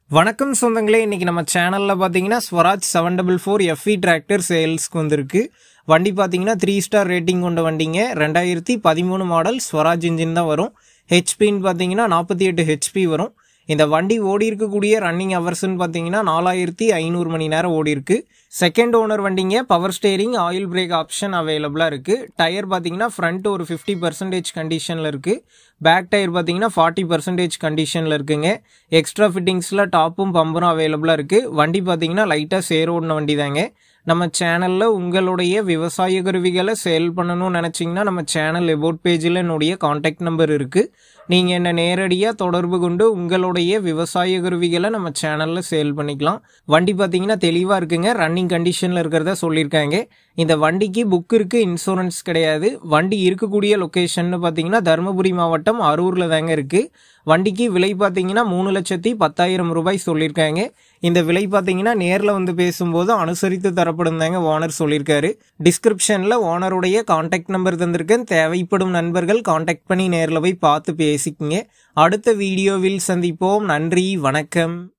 வணக்கம் சொந்தங்களே இன்னைக்கு நம்ம சேனல்ல பாத்தீங்கன்னா Swaraj seven double four FE tractor சேல்ஸ்க்கு வந்திருக்கு வண்டி பாத்தீங்கன்னா த்ரீ ஸ்டார் ரேட்டிங் கொண்ட வண்டிங்க ரெண்டாயிரத்தி பதிமூணு மாடல் ஸ்வராஜ் இன்ஜின் தான் வரும் ஹெச்பின்னு பாத்தீங்கன்னா நாற்பத்தி எட்டு ஹெச்பி வரும் இந்த வண்டி ஓடி இருக்கக்கூடிய ரன்னிங் ஹவர்ஸ்னு பார்த்தீங்கன்னா நாலாயிரத்தி ஐநூறு மணி நேரம் ஓடி இருக்கு செகண்ட் ஓனர் வண்டிங்க power steering oil brake option அவைலபிளாக இருக்கு டயர் பார்த்தீங்கன்னா ஃப்ரண்ட் ஒரு ஃபிஃப்டி பர்சன்டேஜ் கண்டிஷனில் இருக்கு பேக் டயர் பார்த்தீங்கன்னா ஃபார்ட்டி பர்சன்டேஜ் கண்டிஷனில் இருக்குங்க எக்ஸ்ட்ரா ஃபிட்டிங்ஸில் டாப்பும் பம்பரும் அவைலபிளாக இருக்கு வண்டி பார்த்தீங்கன்னா லைட்டாக சேர் ஓடின வண்டி தாங்க நம்ம சேனலில் உங்களுடைய விவசாய கருவிகளை சேல் பண்ணணும்னு நினச்சிங்கன்னா நம்ம சேனல் எபோட் பேஜில் என்னுடைய காண்டாக்ட் நம்பர் இருக்குது நீங்கள் என்னை நேரடியாக தொடர்பு கொண்டு உங்களுடைய விவசாய கருவிகளை நம்ம சேனலில் சேல் பண்ணிக்கலாம் வண்டி பார்த்தீங்கன்னா தெளிவாக இருக்குங்க ரன்னிங் கண்டிஷனில் இருக்கிறதா சொல்லியிருக்காங்க இந்த வண்டிக்கு புக் இருக்குது இன்சூரன்ஸ் கிடையாது வண்டி இருக்கக்கூடிய லொக்கேஷன் பார்த்தீங்கன்னா தருமபுரி மாவட்டம் அரூரில் தாங்க இருக்குது வண்டிக்கு விலை பார்த்தீங்கன்னா மூணு லட்சத்தி பத்தாயிரம் ரூபாய் சொல்லியிருக்காங்க இந்த விலை பார்த்தீங்கன்னா நேரில் வந்து பேசும்போது அனுசரித்து தரப்படும் தாங்க ஓனர் சொல்லியிருக்காரு டிஸ்கிரிப்ஷனில் ஓனருடைய காண்டாக்ட் நம்பர் தந்திருக்கேன் தேவைப்படும் நண்பர்கள் காண்டாக்ட் பண்ணி நேரில் போய் பார்த்து பேசிக்கங்க அடுத்த வீடியோவில் சந்திப்போம் நன்றி வணக்கம்